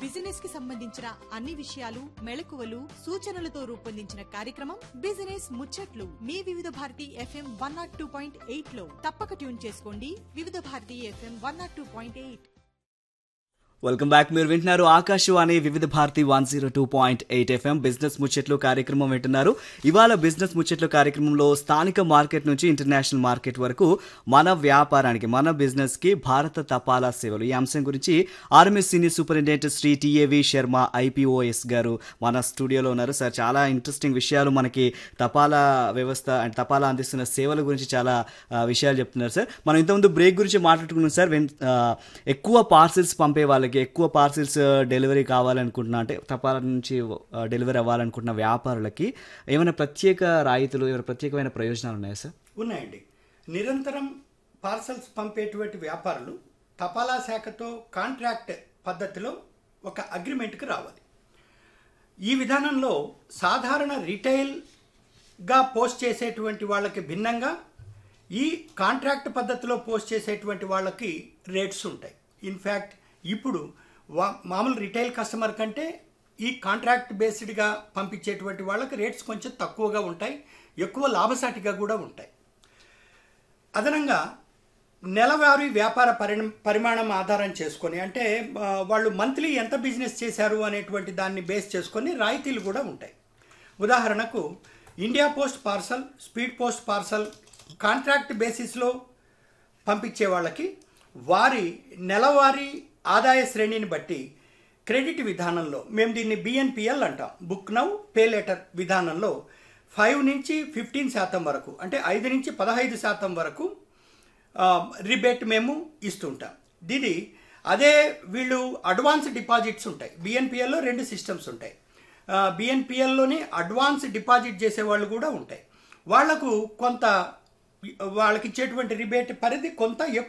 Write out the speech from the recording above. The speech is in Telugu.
బిజినెస్ కి సంబంధించిన అన్ని విషయాలు మెళకువలు సూచనలతో రూపొందించిన కార్యక్రమం బిజినెస్ ముచ్చట్లు మీ Vividha Bharati FM one nought two point eight లో తప్పక ట్యూన్ చేసుకోండి Vividha Bharati FM one nought two point eight welcome back మీరు వింటున్నారు Akashvani Vividha Bharati one zero two point eight FM business ముచ్చట్లు కార్యక్రమం వింటున్నారు ఇవాళ బిజినెస్ ముచ్చట్లు కార్యక్రమంలో స్థానిక మార్కెట్ నుంచి ఇంటర్నేషనల్ మార్కెట్ వరకు మన వ్యాపారానికి మన బిజినెస్ కి భారత తపాలా సేవలు ఈ అంశం గురించి RMS senior superintendent Shri TAV Sharma IPOS గారు మన స్టూడియోలో ఉన్నారు సార్ చాలా ఇంట్రెస్టింగ్ విషయాలు మనకి తపాలా వ్యవస్థ అండ్ తపాలా అందిస్తున్న సేవల గురించి చాలా ఆ, విషయాలు చెప్తున్నారు సార్ మనం ఇంతకుముందు బ్రేక్ గురించి మాట్లాడుకున్నాం సార్ వెన్- ఆ, ఎక్కువ పార్సిల్స్ పంపే వాళ్ళకి ఎక్కువ పార్సిల్స్ డెలివరీ కావాలనుకుంటున్నా అంటే తపాలా నుంచి ఆ, డెలివరీ అవ్వాలనుకుంటున్న వ్యాపారులకి ఏమైనా ప్రత్యేక రాయితీలు ఏమైనా ప్రత్యేకమైన ప్రయోజనాలు ఉన్నాయా సార్ ఉన్నాయండి నిరంతరం పార్సల్స్ పంపేటువంటి వ్యాపారులు తపాలా శాఖతో కాంట్రాక్ట్ పద్ధతిలో ఒక అగ్రిమెంట్కి రావాలి ఈ విధానంలో సాధారణ రిటైల్గా పోస్ట్ చేసేటువంటి వాళ్ళకి భిన్నంగా ఈ కాంట్రాక్ట్ పద్ధతిలో పోస్ట్ చేసేటువంటి వాళ్ళకి రేట్స్ ఉంటాయి ఇన్ఫ్యాక్ట్ ఇప్పుడు వా మామూలు రిటైల్ కస్టమర్ కంటే ఈ కాంట్రాక్ట్ బేస్డ్గా పంపించేటువంటి వాళ్ళకి రేట్స్ కొంచెం తక్కువగా ఉంటాయి ఎక్కువ లాభసాటిగా కూడా ఉంటాయి అదనంగా నెలవారీ వ్యాపార పరి పరిమాణం ఆధారం చేసుకొని అంటే ఆ, వాళ్ళు మంత్లీ ఎంత బిజినెస్ చేశారు అనేటువంటి దాన్ని బేస్ చేసుకొని రాయితీలు కూడా ఉంటాయి ఉదాహరణకు India post parcel speed post parcel contract బేసిస్లో పంపించే వాళ్ళకి వారి నెలవారీ ఆదాయ శ్రేణిని బట్టి క్రెడిట్ విధానంలో మేము దీన్ని బిఎన్పిఎల్ అంటాం బుక్ నౌ పే లెటర్ విధానంలో ఫైవ్ నుంచి ఫిఫ్టీన్ శాతం వరకు అంటే ఐదు నుంచి పదహైదు శాతం వరకు రిబేట్ మేము ఇస్తుంటాం దీని అదే వీళ్ళు అడ్వాన్స్ డిపాజిట్స్ ఉంటాయి బిఎన్పిఎల్లో రెండు సిస్టమ్స్ ఉంటాయి బిఎన్పిఎల్లోని అడ్వాన్స్ డిపాజిట్ చేసే వాళ్ళు కూడా ఉంటాయి వాళ్లకు కొంత వాళ్ళకి ఇచ్చేటువంటి రిబేట్ పరిధి కొంత ఎక్కువ